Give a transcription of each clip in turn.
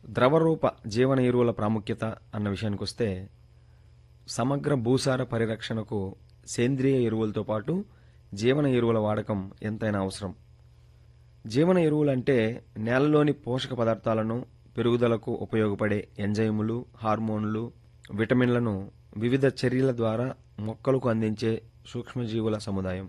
ద్రవరూప జీవన ఎరువుల ప్రాముఖ్యత అన్న విషయానికొస్తే సమగ్ర భూసార పరిరక్షణకు సేంద్రియ ఎరువులతో పాటు జీవన ఎరువుల వాడకం ఎంతైనా అవసరం జీవన ఎరువులంటే నేలలోని పోషక పదార్థాలను పెరుగుదలకు ఉపయోగపడే ఎంజైములు హార్మోన్లు విటమిన్లను వివిధ చర్యల ద్వారా మొక్కలకు అందించే సూక్ష్మజీవుల సముదాయం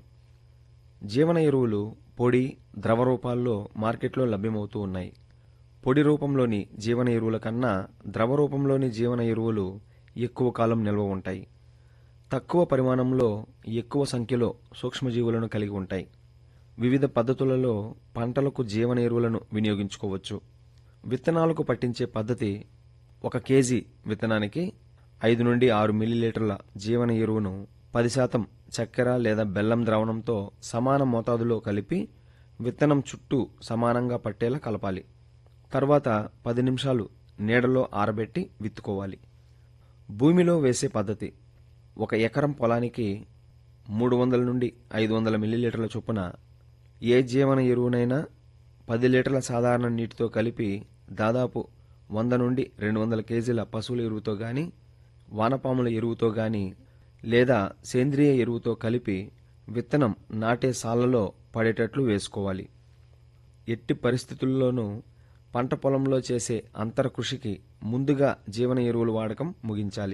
జీవన ఎరువులు పొడి ద్రవ రూపాల్లో మార్కెట్లో లభ్యమవుతూ ఉన్నాయి పొడి రూపంలోని జీవన ఎరువుల కన్నా ద్రవ రూపంలోని జీవన ఎరువులు ఎక్కువ కాలం నిల్వ ఉంటాయి తక్కువ పరిమాణంలో ఎక్కువ సంఖ్యలో సూక్ష్మజీవులను కలిగి ఉంటాయి వివిధ పద్ధతులలో పంటలకు జీవన ఎరువులను వినియోగించుకోవచ్చు విత్తనాలకు పట్టించే పద్ధతి ఒక కేజీ విత్తనానికి ఐదు నుండి ఆరు మిల్లీలీటర్ల జీవన ఎరువును పది శాతం చక్కెర లేదా బెల్లం ద్రావణంతో సమాన మోతాదులో కలిపి విత్తనం చుట్టూ సమానంగా పట్టేలా కలపాలి తర్వాత పది నిమిషాలు నీడలో ఆరబెట్టి విత్తుకోవాలి భూమిలో వేసే పద్ధతి ఒక ఎకరం పొలానికి మూడు వందల నుండి ఐదు వందల మిల్లీలీటర్ల చొప్పున ఏ జీవన ఎరువునైనా పది లీటర్ల సాధారణ నీటితో కలిపి దాదాపు వంద నుండి రెండు వందల కేజీల పశువుల ఎరువుతో గాని వానపాముల ఎరువుతో గాని లేదా సేంద్రియ ఎరువుతో కలిపి విత్తనం నాటే సాళ్లలో పడేటట్లు వేసుకోవాలి ఎట్టి పరిస్థితుల్లోనూ పంట పొలంలో చేసే అంతర కృషికి ముందుగా జీవన ఎరువుల వాడకం ముగించాలి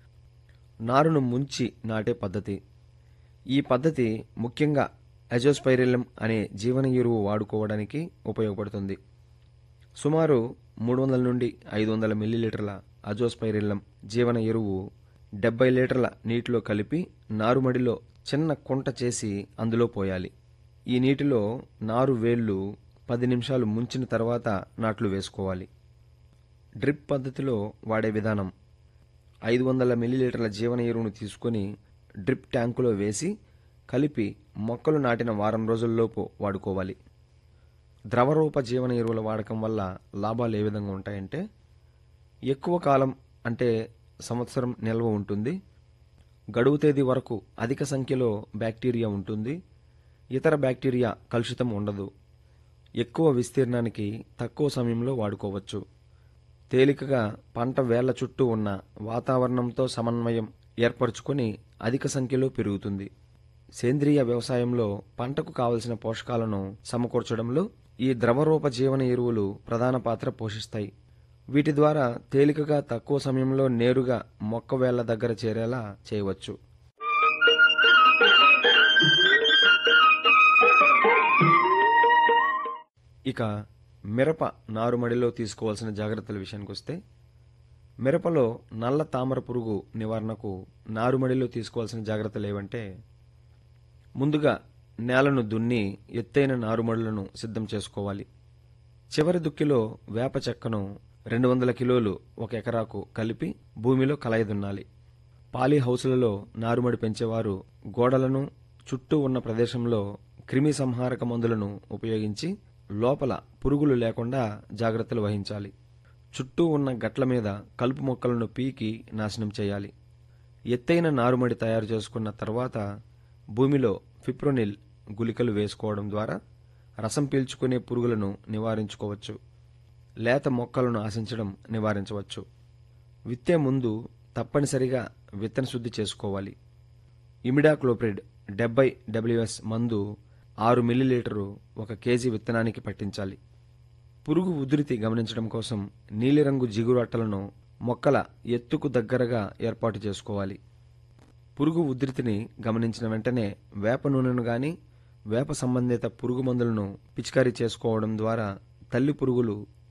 నారును ముంచి నాటే పద్ధతి ఈ పద్ధతి ముఖ్యంగా అజోస్పైరిలం అనే జీవన ఎరువు వాడుకోవడానికి ఉపయోగపడుతుంది సుమారు మూడు వందల నుండి ఐదు వందల మిల్లీలీటర్ల అజోస్పైరిల్లం జీవన ఎరువు డెబ్బై లీటర్ల నీటిలో కలిపి నారుమడిలో చిన్న కుంట చేసి అందులో పోయాలి ఈ నీటిలో నారు వేళ్లు పది నిమిషాలు ముంచిన తర్వాత నాట్లు వేసుకోవాలి డ్రిప్ పద్ధతిలో వాడే విధానం ఐదు వందల మిల్లీలీటర్ల జీవన ఎరువును తీసుకొని డ్రిప్ ట్యాంకులో వేసి కలిపి మొక్కలు నాటిన వారం రోజుల్లోపు వాడుకోవాలి ద్రవరూప జీవన ఎరువుల వాడకం వల్ల లాభాలు ఏ విధంగా ఉంటాయంటే ఎక్కువ కాలం అంటే సంవత్సరం నిల్వ ఉంటుంది గడువు తేదీ వరకు అధిక సంఖ్యలో బ్యాక్టీరియా ఉంటుంది ఇతర బ్యాక్టీరియా కలుషితం ఉండదు ఎక్కువ విస్తీర్ణానికి తక్కువ సమయంలో వాడుకోవచ్చు తేలికగా పంట వేళ్ల చుట్టూ ఉన్న వాతావరణంతో సమన్వయం ఏర్పరచుకొని అధిక సంఖ్యలో పెరుగుతుంది సేంద్రియ వ్యవసాయంలో పంటకు కావలసిన పోషకాలను సమకూర్చడంలో ఈ ద్రవరూప జీవన ఎరువులు ప్రధాన పాత్ర పోషిస్తాయి వీటి ద్వారా తేలికగా తక్కువ సమయంలో నేరుగా మొక్క వేళ్ల దగ్గర చేరేలా చేయవచ్చు ఇక మిరప నారుమడిలో తీసుకోవాల్సిన జాగ్రత్తల విషయానికి వస్తే మిరపలో నల్ల తామర పురుగు నివారణకు నారుమడిలో తీసుకోవాల్సిన జాగ్రత్తలు ఏవంటే ముందుగా నేలను దున్ని ఎత్తైన నారుమడులను సిద్ధం చేసుకోవాలి చివరి దుక్కిలో వేప చెక్కను రెండు వందల కిలోలు ఒక ఎకరాకు కలిపి భూమిలో కలయదున్నాలి పాలీ హౌసులలో నారుమడి పెంచేవారు గోడలను చుట్టూ ఉన్న ప్రదేశంలో క్రిమి సంహారక మందులను ఉపయోగించి లోపల పురుగులు లేకుండా జాగ్రత్తలు వహించాలి చుట్టూ ఉన్న గట్ల మీద కలుపు మొక్కలను పీకి నాశనం చేయాలి ఎత్తైన నారుమడి తయారు చేసుకున్న తర్వాత భూమిలో ఫిప్రోనిల్ గుళికలు వేసుకోవడం ద్వారా రసం పీల్చుకునే పురుగులను నివారించుకోవచ్చు లేత మొక్కలను ఆశించడం నివారించవచ్చు విత్తే ముందు తప్పనిసరిగా విత్తన శుద్ధి చేసుకోవాలి ఇమిడాక్లోప్రిడ్ డెబ్బై డబ్ల్యూఎస్ మందు ఆరు మిల్లీలీటరు ఒక కేజీ విత్తనానికి పట్టించాలి పురుగు ఉధృతి గమనించడం కోసం నీలిరంగు జిగురు అట్టలను మొక్కల ఎత్తుకు దగ్గరగా ఏర్పాటు చేసుకోవాలి పురుగు ఉధృతిని గమనించిన వెంటనే వేప నూనెను గాని వేప సంబంధిత పురుగు మందులను పిచికారీ చేసుకోవడం ద్వారా తల్లి పురుగులు